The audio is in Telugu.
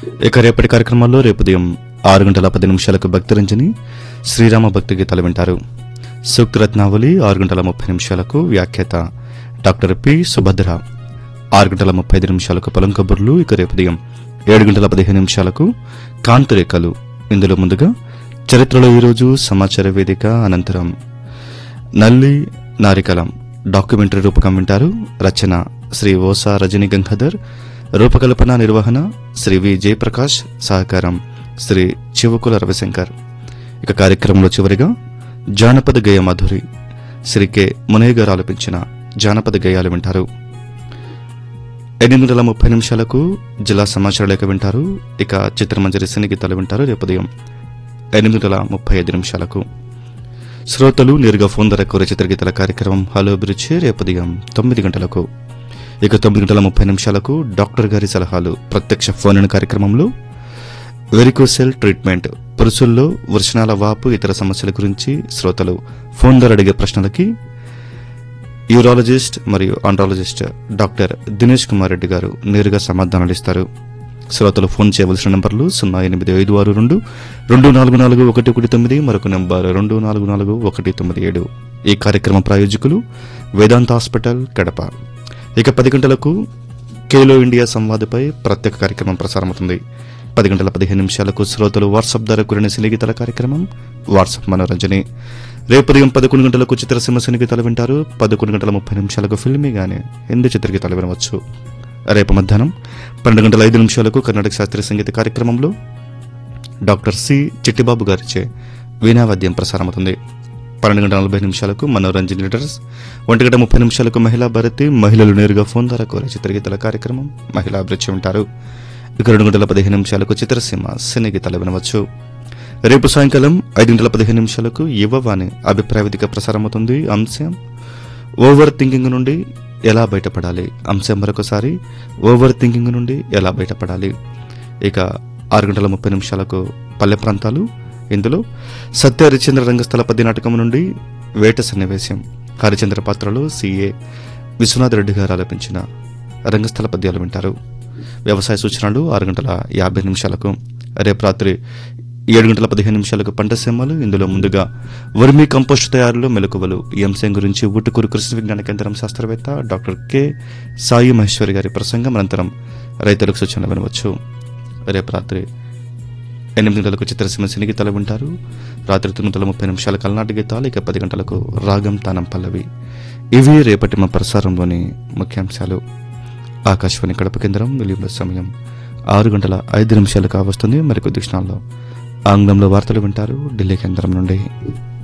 ఇక రేపటి కార్యక్రమాల్లో రేపు ఉదయం ఆరు గంటల పది నిమిషాలకు భక్తిరంజని శ్రీరామ భక్తి గీతాలు వింటారు సూక్తి రత్నావళి ఆరు గంటల ముప్పై నిమిషాలకు వ్యాఖ్యాత డాక్టర్ పి సుభద్ర ఆరు గంటల ముప్పై ఐదు నిమిషాలకు పొలం కబుర్లు ఇక రేపు ఉదయం ఏడు గంటల పదిహేను నిమిషాలకు కాంతిరేఖలు ఇందులో ముందుగా చరిత్రలో ఈరోజు సమాచార వేదిక అనంతరం నల్లి నారికలం డాక్యుమెంటరీ రూపకం వింటారు రచన శ్రీ ఓసా రజనీ గంగాధర్ రూపకల్పన నిర్వహణ శ్రీ వి జయప్రకాష్ సహకారం శ్రీ చివుకుల రవిశంకర్ ఇక కార్యక్రమంలో చివరిగా జానపద గేయ మాధురి శ్రీ కె మునయ్య గారు ఆలపించిన జానపద గేయాలు వింటారు ఎనిమిది గంటల ముప్పై నిమిషాలకు జిల్లా సమాచార లేఖ వింటారు ఇక చిత్రమంజరి సినీ గీతాలు వింటారు రేపు ఉదయం ఎనిమిది గంటల ముప్పై ఐదు నిమిషాలకు శ్రోతలు నేరుగా ఫోన్ ధర కోరే చిత్రగీతల కార్యక్రమం హలో అభిరుచి రేపు ఉదయం తొమ్మిది గంటలకు ఇక తొమ్మిది గంటల ముప్పై నిమిషాలకు డాక్టర్ గారి సలహాలు ప్రత్యక్ష ఫోన్ ఇన్ కార్యక్రమంలో వెరికోసెల్ ట్రీట్మెంట్ పురుషుల్లో వృషణాల వాపు ఇతర సమస్యల గురించి శ్రోతలు ఫోన్ ద్వారా అడిగే ప్రశ్నలకి యూరాలజిస్ట్ మరియు ఆండ్రాలజిస్ట్ డాక్టర్ దినేష్ కుమార్ రెడ్డి గారు నేరుగా సమాధానాలు ఇస్తారు శ్రోతలు ఫోన్ చేయవలసిన నంబర్లు సున్నా ఎనిమిది ఐదు ఆరు రెండు రెండు నాలుగు నాలుగు ఒకటి ఒకటి తొమ్మిది మరొక నంబర్ రెండు నాలుగు నాలుగు ఒకటి తొమ్మిది ఏడు ఈ కార్యక్రమ ప్రాయోజకులు వేదాంత హాస్పిటల్ కడప ఇక పది గంటలకు ఖేలో ఇండియా సంవాదపై ప్రత్యేక కార్యక్రమం ప్రసారమవుతుంది పది గంటల పదిహేను నిమిషాలకు శ్రోతలు వాట్సాప్ ద్వారా కూడిన సినిగీతల కార్యక్రమం వాట్సాప్ మనోరంజని రేపు ఉదయం పదకొండు గంటలకు చిత్రసీమ సినిగీతాలు వింటారు పదకొండు గంటల ముప్పై నిమిషాలకు ఫిల్మీగానే హిందీ చిత్రగీతాలు వినవచ్చు రేపు మధ్యాహ్నం పన్నెండు గంటల ఐదు నిమిషాలకు కర్ణాటక శాస్త్రీయ సంగీత కార్యక్రమంలో డాక్టర్ సి చిట్టిబాబు గారిచే వీణావాద్యం ప్రసారమవుతుంది పన్నెండు గంటల నలభై నిమిషాలకు మనోరంజన్ లీడర్స్ ఒంటి గంట ముప్పై నిమిషాలకు మహిళా భారతి మహిళలు నేరుగా ఫోన్ ద్వారా కోరే చిత్రగీతాల కార్యక్రమం మహిళా అభిరుచి ఉంటారు ఇక రెండు గంటల పదిహేను నిమిషాలకు చిత్రసీమ సినీ గీతాలు వినవచ్చు రేపు సాయంకాలం ఐదు గంటల పదిహేను నిమిషాలకు యువవాణి అభిప్రాయ వేదిక ప్రసారమవుతుంది అంశం ఓవర్ థింకింగ్ నుండి ఎలా బయటపడాలి అంశం మరొకసారి ఓవర్ థింకింగ్ నుండి ఎలా బయటపడాలి ఇక ఆరు గంటల ముప్పై నిమిషాలకు పల్లె ప్రాంతాలు ఇందులో సత్య హరిచంద్ర రంగస్థల పద్య నాటకం నుండి వేట సన్నివేశం హరిచంద్ర పాత్రలో సిఏ విశ్వనాథ్ రెడ్డి గారు ఆలపించిన రంగస్థల పద్యాలు వింటారు వ్యవసాయ సూచనలు ఆరు గంటల యాభై నిమిషాలకు రేపు రాత్రి ఏడు గంటల పదిహేను నిమిషాలకు పంట సీమలు ఇందులో ముందుగా వర్మీ కంపోస్ట్ తయారీలో మెలకువలు ఈ అంశం గురించి ఊటుకూరు కృషి విజ్ఞాన కేంద్రం శాస్త్రవేత్త డాక్టర్ కె సాయి మహేశ్వరి గారి ప్రసంగం అనంతరం రైతులకు సూచనలు వినవచ్చు రేపు రాత్రి ఎనిమిది గంటలకు చిత్రసీమ సినీ గీతాలు వింటారు రాత్రి తొమ్మిది గంటల ముప్పై నిమిషాల కల్నాటి గీతాలు ఇక పది గంటలకు రాగం తానం పల్లవి ఇవి రేపటి మా ప్రసారంలోని ముఖ్యాంశాలు ఆకాశవాణి కడప కేంద్రం విలీన సమయం ఆరు గంటల ఐదు నిమిషాలు కావస్తుంది మరికొద్ది క్షణాల్లో ఆంగ్లంలో వార్తలు వింటారు ఢిల్లీ కేంద్రం నుండి